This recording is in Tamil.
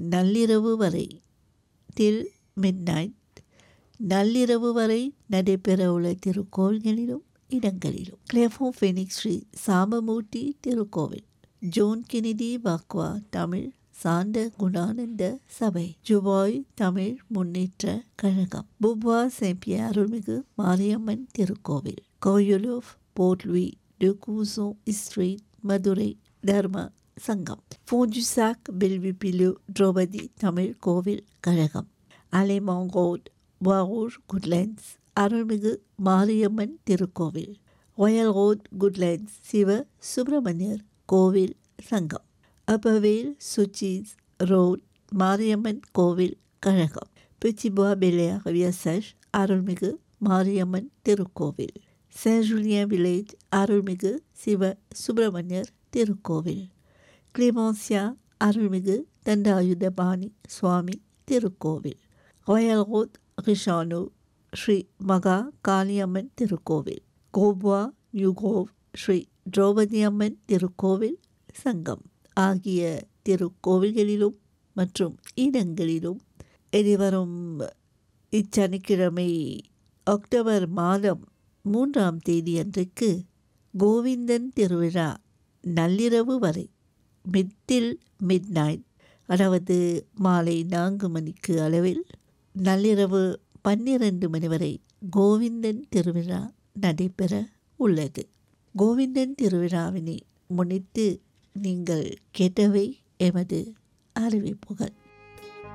நள்ளிரவு வரை டில் மிட் நள்ளிரவு வரை நடைபெறவுள்ள திருக்கோவில்களிலும் இடங்களிலும் கிளேஃபோ ஃபெனிக்ஸ் ஸ்ரீ சாம்பமூர்த்தி திருக்கோவில் ஜோன் கெனிடி வாக்வா தமிழ் சாந்த குணானந்த சபை ஜுபாய் தமிழ் முன்னேற்ற கழகம் புப்வா செம்பிய அருள்மிகு மாரியம்மன் திருக்கோவில் கோயுலோஃப் போர்ட்லுவி டுகூசோ ஸ்ட்ரீட் மதுரை தர்ம சங்கம் ஃபோஜுசாக் பில்விபிலு திரௌபதி தமிழ் கோவில் கழகம் அலைமாங்கோட் வாவூர் குட்லேண்ட்ஸ் அருள்மிகு மாரியம்மன் திருக்கோவில் ஒயல் ரோட் குட்லேண்ட்ஸ் சிவ சுப்பிரமணியர் கோவில் சங்கம் அப்பவேல் சுச்சீஸ் ரோட் மாரியம்மன் கோவில் கழகம் பிச்சிபுவா பெலியார் வியசஷ் அருள்மிகு மாரியம்மன் திருக்கோவில் சேன் ஜூலியன் வில்லேஜ் அருள்மிகு சிவ சுப்பிரமணியர் திருக்கோவில் கிளிமோன்சியா அருள்மிகு தண்டாயுதபாணி சுவாமி திருக்கோவில் ராயல் ரோட் ரிஷானு ஸ்ரீ மகா காளியம்மன் திருக்கோவில் கோப்வா நியூகோவ் ஸ்ரீ திரௌபதி அம்மன் திருக்கோவில் சங்கம் ஆகிய திருக்கோவில்களிலும் மற்றும் இடங்களிலும் எதிர்வரும் இச்சனிக்கிழமை அக்டோபர் மாதம் மூன்றாம் தேதி அன்றைக்கு கோவிந்தன் திருவிழா நள்ளிரவு வரை மிட்டில் மிட் நைட் அதாவது மாலை நான்கு மணிக்கு அளவில் நள்ளிரவு பன்னிரண்டு மணி வரை கோவிந்தன் திருவிழா நடைபெற உள்ளது கோவிந்தன் திருவிழாவினை முன்னிட்டு நீங்கள் கேட்டவை எமது அறிவிப்புகள்